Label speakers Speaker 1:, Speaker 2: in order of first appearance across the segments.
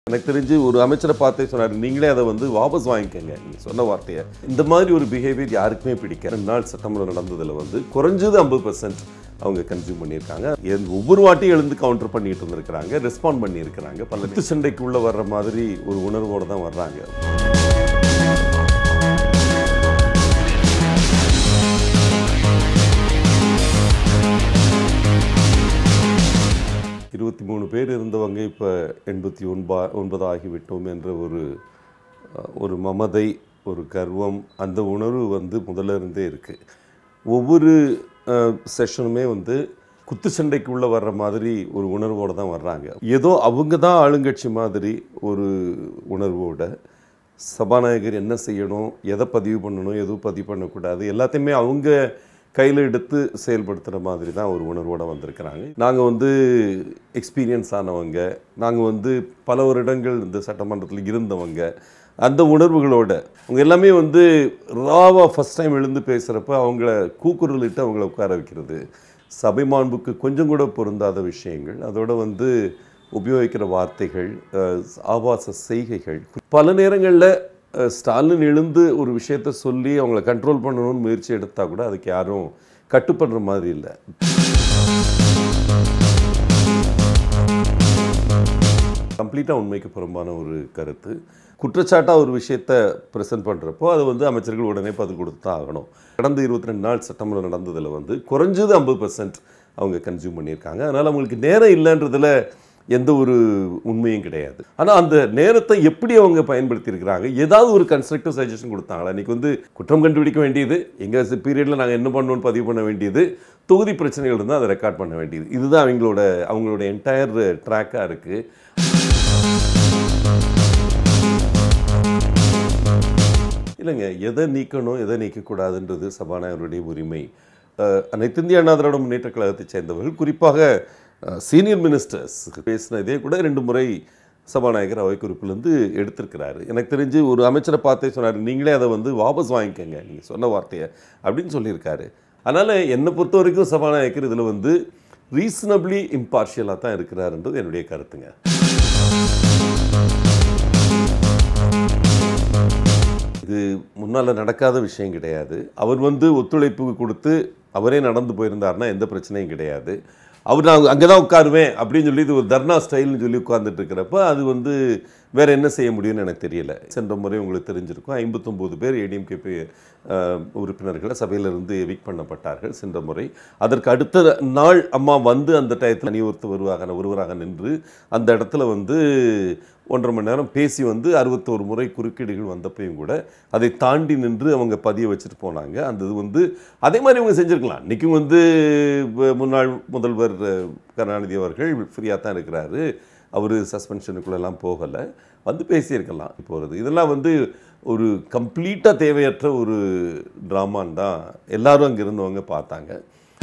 Speaker 1: எனக்கு தெரிஞ்சு ஒரு அமைச்சரை பார்த்தே சொன்னார் நீங்களே அதை வந்து வாபஸ் வாங்கிக்கங்க நீங்கள் சொன்ன வார்த்தையை இந்த மாதிரி ஒரு பிஹேவியர் யாருக்குமே பிடிக்க ரெண்டு நாள் சட்டமன்றம் நடந்ததில் வந்து குறைஞ்சது ஐம்பது பர்சன்ட் அவங்க கன்சியூம் பண்ணியிருக்காங்க எந்த- ஒவ்வொரு வாட்டியும் எழுந்து கவுண்டர் பண்ணிட்டு இருந்திருக்கிறாங்க ரெஸ்பாண்ட் பண்ணியிருக்கிறாங்க பல குத்து சண்டைக்குள்ளே வர்ற மாதிரி ஒரு உணர்வோடு தான் வர்றாங்க இருபத்தி மூணு பேர் இருந்தவங்க இப்போ எண்பத்தி ஒன்பா ஒன்பது ஆகிவிட்டோம் என்ற ஒரு அஹ், ஒரு மமதை ஒரு கர்வம் அந்த உணர்வு வந்து முதல்ல இருந்தே இருக்குது ஒவ்வொரு செஷனுமே வந்து குத்து சண்டைக்குள்ளே வர்ற மாதிரி ஒரு உணர்வோடு தான் வர்றாங்க ஏதோ அவங்க தான் ஆளுங்கட்சி மாதிரி ஒரு உணர்வோட சபாநாயகர் என்ன செய்யணும் எதை பதிவு பண்ணணும் எதுவும் பதிவு பண்ணக்கூடாது எல்லாத்தையுமே அவங்க கையில் எடுத்து செயல்படுத்துகிற மாதிரி தான் ஒரு உணர்வோடு வந்திருக்கிறாங்க நாங்கள் வந்து எக்ஸ்பீரியன்ஸ் ஆனவங்க நாங்கள் வந்து பல வருடங்கள் இந்த சட்டமன்றத்தில் இருந்தவங்க அந்த உணர்வுகளோட அவங்க எல்லாமே வந்து ராவா ஃபஸ்ட் டைம் எழுந்து பேசுகிறப்ப அவங்கள கூக்குரலிட்டு அவங்கள உட்கார வைக்கிறது சபை மாண்புக்கு கொஞ்சம் கூட பொருந்தாத விஷயங்கள் அதோட வந்து உபயோகிக்கிற வார்த்தைகள் அஹ், ஆபாச செய்கைகள் பல நேரங்களில் ஸ்டாலின் எழுந்து ஒரு விஷயத்த சொல்லி அவங்கள கண்ட்ரோல் பண்ணணும்னு முயற்சி எடுத்தால் கூட அதுக்கு யாரும் கட்டுப்படுற மாதிரி இல்லை கம்ப்ளீட்டாக உண்மைக்கு புறம்பான ஒரு கருத்து குற்றச்சாட்டாக ஒரு விஷயத்தை ப்ரெசென்ட் பண்ணுறப்போ அது வந்து அமைச்சர்கள் உடனே பதில் கொடுத்து தான் ஆகணும் கடந்த இருபத்தி ரெண்டு நாள் சட்டமன்றம் நடந்ததில் வந்து குறைஞ்சது ஐம்பது பர்சன்ட் அவங்க கன்சியூம் பண்ணியிருக்காங்க அதனால் அவங்களுக்கு நேரம் இல்லைன்றதுல எந்த ஒரு உண்மையும் கிடையாது ஆனால் அந்த நேரத்தை எப்படி அவங்க பயன்படுத்தியிருக்கிறாங்க ஏதாவது ஒரு கன்ஸ்ட்ரக்டிவ் சஜஷன் கொடுத்தாங்களா இன்றைக்கி வந்து குற்றம் கண்டுபிடிக்க வேண்டியது எங்கள் பீரியடில் நாங்கள் என்ன பண்ணணும்னு பதிவு பண்ண வேண்டியது தொகுதி பிரச்சனைகள் இருந்தால் அதை ரெக்கார்ட் பண்ண வேண்டியது இதுதான் அவங்களோட அவங்களோட என்டையர் ட்ராக்காக இருக்குது இல்லைங்க எதை நீக்கணும் எதை நீக்கக்கூடாதுன்றது சபாநாயகருடைய உரிமை அஹ், அனைத்து இந்திய அண்ணா திராவிட முன்னேற்ற கழகத்தைச் சேர்ந்தவர்கள் குறிப்பாக சீனியர் மினிஸ்டர்ஸ் பேசின இதே கூட ரெண்டு முறை சபாநாயகர் அவை குறிப்பிலேருந்து எடுத்திருக்கிறாரு எனக்கு தெரிஞ்சு ஒரு அமைச்சரை பார்த்தே சொன்னார் நீங்களே அதை வந்து வாபஸ் வாங்கிக்கங்க நீங்கள் சொன்ன வார்த்தையை அப்படின்னு சொல்லியிருக்காரு அதனால் என்னை பொறுத்த வரைக்கும் சபாநாயகர் இதில் வந்து ரீசனபிளி இம்பார்ஷியலாக தான் இருக்கிறாருன்றது என்னுடைய கருத்துங்க இது முன்னால் நடக்காத விஷயம் கிடையாது அவர் வந்து ஒத்துழைப்பு கொடுத்து அவரே நடந்து போயிருந்தாருன்னா எந்த பிரச்சனையும் கிடையாது அவர் நான் அங்கே தான் உட்காருவேன் அப்படின்னு சொல்லி இது ஒரு தர்ணா ஸ்டைல்னு சொல்லி உட்கார்ந்துட்டு இருக்கிறப்ப அது வந்து வேற என்ன செய்ய முடியும்னு எனக்கு தெரியல சென்ற முறை உங்களுக்கு தெரிஞ்சிருக்கும் ஐம்பத்தொம்போது பேர் ஏடிஎம்கே உறுப்பினர்களை சபையிலிருந்து எவிக் பண்ணப்பட்டார்கள் சென்ற முறை அதற்கு அடுத்த நாள் அம்மா வந்து அந்த டயத்தில் அணிவகுத்து வருவாக ஒருவராக நின்று அந்த இடத்துல வந்து ஒன்றரை மணி நேரம் பேசி வந்து அறுபத்தோரு முறை குறுக்கீடுகள் வந்தப்பையும் கூட அதை தாண்டி நின்று அவங்க பதிய வச்சுட்டு போனாங்க அந்த இது வந்து அதே மாதிரி அவங்க செஞ்சுருக்கலாம் இன்றைக்கும் வந்து வ- முன்னாள் முதல்வர் அஹ், கருணாநிதி அவர்கள் ஃப்ரீயாக தான் இருக்கிறாரு அவர் சஸ்பென்ஷனுக்குள்ளெல்லாம் போகலை வந்து பேசியிருக்கலாம் போகிறது இதெல்லாம் வந்து ஒரு கம்ப்ளீட்டாக தேவையற்ற ஒரு ட்ராமான்னு தான் எல்லாரும் அங்கே இருந்தவங்க பார்த்தாங்க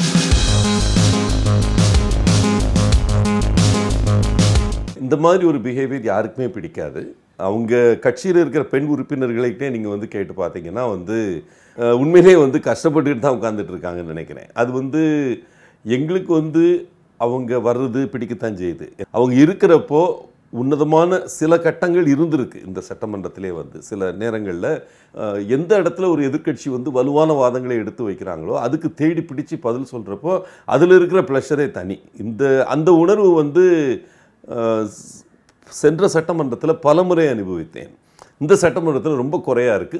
Speaker 1: இந்த மாதிரி ஒரு பிஹேவியர் யாருக்குமே பிடிக்காது அவங்க கட்சியில் இருக்கிற பெண் உறுப்பினர்களைகிட்டே நீங்கள் வந்து கேட்டு பார்த்தீங்கன்னா வந்து அஹ், உண்மையிலே வந்து கஷ்டப்பட்டுக்கிட்டு தான் உட்காந்துட்டு இருக்காங்கன்னு நினைக்கிறேன் அது வந்து எங்களுக்கு வந்து அவங்க வர்றது பிடிக்கத்தான் செய்யுது அவங்க இருக்கிறப்போ உன்னதமான சில கட்டங்கள் இருந்திருக்கு இந்த சட்டமன்றத்திலே வந்து சில நேரங்களில் அஹ், எந்த இடத்துல ஒரு எதிர்க்கட்சி வந்து வலுவான வாதங்களை எடுத்து வைக்கிறாங்களோ அதுக்கு தேடி பிடிச்சு பதில் சொல்கிறப்போ அதில் இருக்கிற ப்ளஷரே தனி இந்த அந்த உணர்வு வந்து அஹ், ஸ்- சென்ற சட்டமன்றத்தில் பலமுறை அனுபவித்தேன் இந்த சட்டமன்றத்தில் ரொம்ப குறையா இருக்கு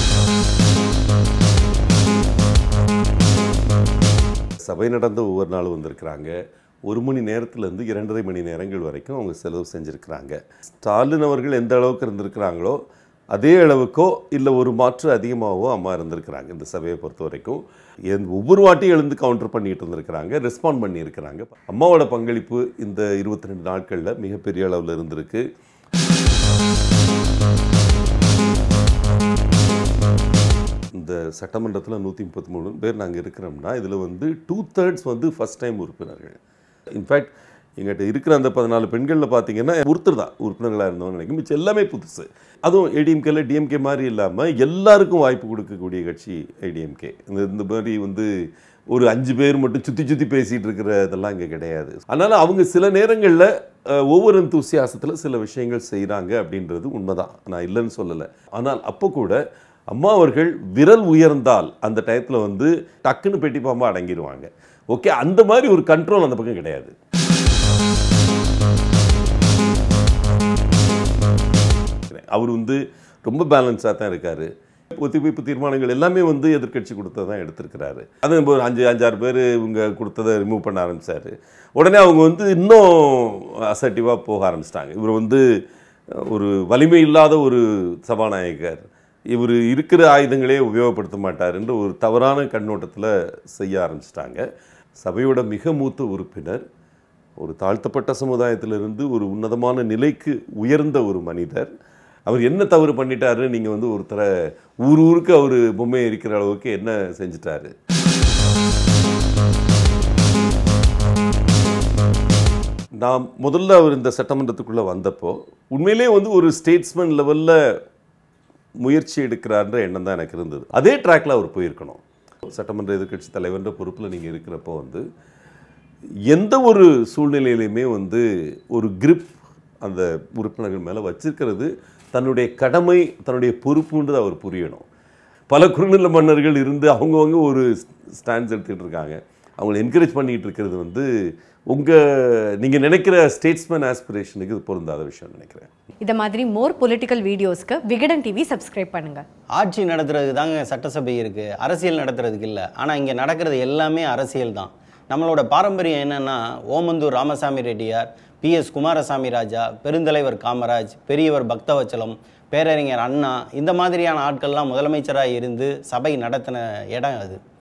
Speaker 1: சபை நடந்த ஒவ்வொரு நாளும் வந்திருக்கிறாங்க ஒரு மணி நேரத்துலேருந்து இரண்டரை மணி நேரங்கள் வரைக்கும் அவங்க செலவு செஞ்சுருக்கிறாங்க ஸ்டாலின் அவர்கள் எந்த அளவுக்கு இருந்திருக்கிறாங்களோ அதே அளவுக்கோ இல்லை ஒரு மாற்று அதிகமாகவோ அம்மா இருந்திருக்கிறாங்க இந்த சபையை பொறுத்த வரைக்கும் எந்த- ஒவ்வொரு வாட்டியும் எழுந்து கவுண்டர் பண்ணிட்டு இருந்திருக்கிறாங்க ரெஸ்பாண்ட் பண்ணியிருக்கிறாங்க அம்மாவோட பங்களிப்பு இந்த இருபத்தி ரெண்டு நாட்களில் மிகப்பெரிய அளவில் இருந்திருக்கு இந்த சட்டமன்றத்தில் நூற்றி முப்பத்தி மூணு பேர் நாங்கள் இருக்கிறோம்னா இதில் வந்து டூ தேர்ட்ஸ் வந்து ஃபஸ்ட் டைம் உறுப்பினர்கள் இன்ஃபேக்ட் எங்கிட்ட இருக்கிற அந்த பதினாலு பெண்களில் பார்த்தீங்கன்னா ஒருத்தர் தான் உறுப்பினர்களாக இருந்தவங்க நினைக்கும் மிச்சம் எல்லாமே புதுசு அதுவும் ஏடிஎம்கேல டிஎம்கே மாதிரி இல்லாமல் எல்லாருக்கும் வாய்ப்பு கொடுக்கக்கூடிய கட்சி ஏடிஎம்கே இந்த இந்த மாதிரி வந்து ஒரு அஞ்சு பேர் மட்டும் சுற்றி சுற்றி பேசிகிட்டு இருக்கிற இதெல்லாம் இங்கே கிடையாது அதனால் அவங்க சில நேரங்களில் ஒவ்வொரு enthusiasm-த்துல சில விஷயங்கள் செய்கிறாங்க அப்படின்றது உண்மைதான் நான் இல்லைன்னு சொல்லலை ஆனால் அப்போ கூட அம்மா அவர்கள் விரல் உயர்ந்தால் அந்த டயத்தில் வந்து டக்குன்னு பெட்டி பாம்பா அடங்கிடுவாங்க ஓகே அந்த மாதிரி ஒரு கண்ட்ரோல் அந்த பக்கம் கிடையாது அவர் வந்து ரொம்ப பேலன்ஸாக தான் இருக்கார் ஒத்திவைப்பு தீர்மானங்கள் எல்லாமே வந்து எதிர்க்கட்சி கொடுத்ததை தான் எடுத்திருக்கிறாரு அது இப்போ ஒரு அஞ்சு அஞ்சாறு பேர் இவங்க கொடுத்ததை ரிமூவ் பண்ண ஆரம்பிச்சாரு உடனே அவங்க வந்து இன்னும் அசர்ட்டிவாக போக ஆரம்பிச்சிட்டாங்க இவர் வந்து ஒரு வலிமை இல்லாத ஒரு சபாநாயகர் இவர் இருக்கிற ஆயுதங்களே உபயோகப்படுத்த மாட்டார் என்று ஒரு தவறான கண்ணோட்டத்தில் செய்ய ஆரம்பிச்சிட்டாங்க சபையோட மிக மூத்த உறுப்பினர் ஒரு தாழ்த்தப்பட்ட சமுதாயத்திலிருந்து ஒரு உன்னதமான நிலைக்கு உயர்ந்த ஒரு மனிதர் அவர் என்ன தவறு பண்ணிட்டாருன்னு நீங்கள் வந்து ஒருத்தரை ஊர் ஊருக்கு அவர் பொம்மை இருக்கிற அளவுக்கு என்ன செஞ்சிட்டாரு நான் முதல்ல அவர் இந்த சட்டமன்றத்துக்குள்ளே வந்தப்போ உண்மையிலே வந்து ஒரு ஸ்டேட்ஸ்மேன் லெவலில் முயற்சி எடுக்கிறார்ன்ற எண்ணம் தான் எனக்கு இருந்தது அதே ட்ராக்ல அவர் போயிருக்கணும் சட்டமன்ற எதிர்க்கட்சி தலைவர்ன்ற பொறுப்பில் நீங்கள் இருக்கிறப்போ வந்து எந்த ஒரு சூழ்நிலையிலையுமே வந்து ஒரு grip அந்த உறுப்பினர்கள் மேலே வச்சிருக்கிறது தன்னுடைய கடமை தன்னுடைய பொறுப்புன்றது அவர் புரியணும் பல குறுநில மன்னர்கள் இருந்து அவங்கவங்க ஒரு ஸ்டாண்ட்ஸ் எடுத்துக்கிட்டு இருக்காங்க அவங்களை என்கரேஜ் பண்ணிக்கிட்டு இருக்கிறது வந்து உங்கள் நீங்கள் நினைக்கிற ஸ்டேட்ஸ்மேன் ஆஸ்பிரேஷனுக்கு இது பொருந்தாத விஷயம் நினைக்கிறேன்
Speaker 2: இதை மாதிரி மோர் பொலிட்டிக்கல் வீடியோஸ்க்கு விகடன் டிவி சப்ஸ்கிரைப் பண்ணுங்க
Speaker 3: ஆட்சி நடத்துறதுக்கு தாங்க சட்டசபை இருக்குது அரசியல் நடத்துறதுக்கு இல்லை ஆனால் இங்கே நடக்கிறது எல்லாமே அரசியல் தான் நம்மளோட பாரம்பரியம் என்னன்னா ஓமந்தூர் ராமசாமி ரெட்டியார் பி எஸ் குமாரசாமி ராஜா பெருந்தலைவர் காமராஜ் பெரியவர் பக்தவச்சலம் பேரறிஞர் அண்ணா இந்த மாதிரியான ஆட்கள்லாம் முதலமைச்சராக இருந்து சபை நடத்தின இடம் அது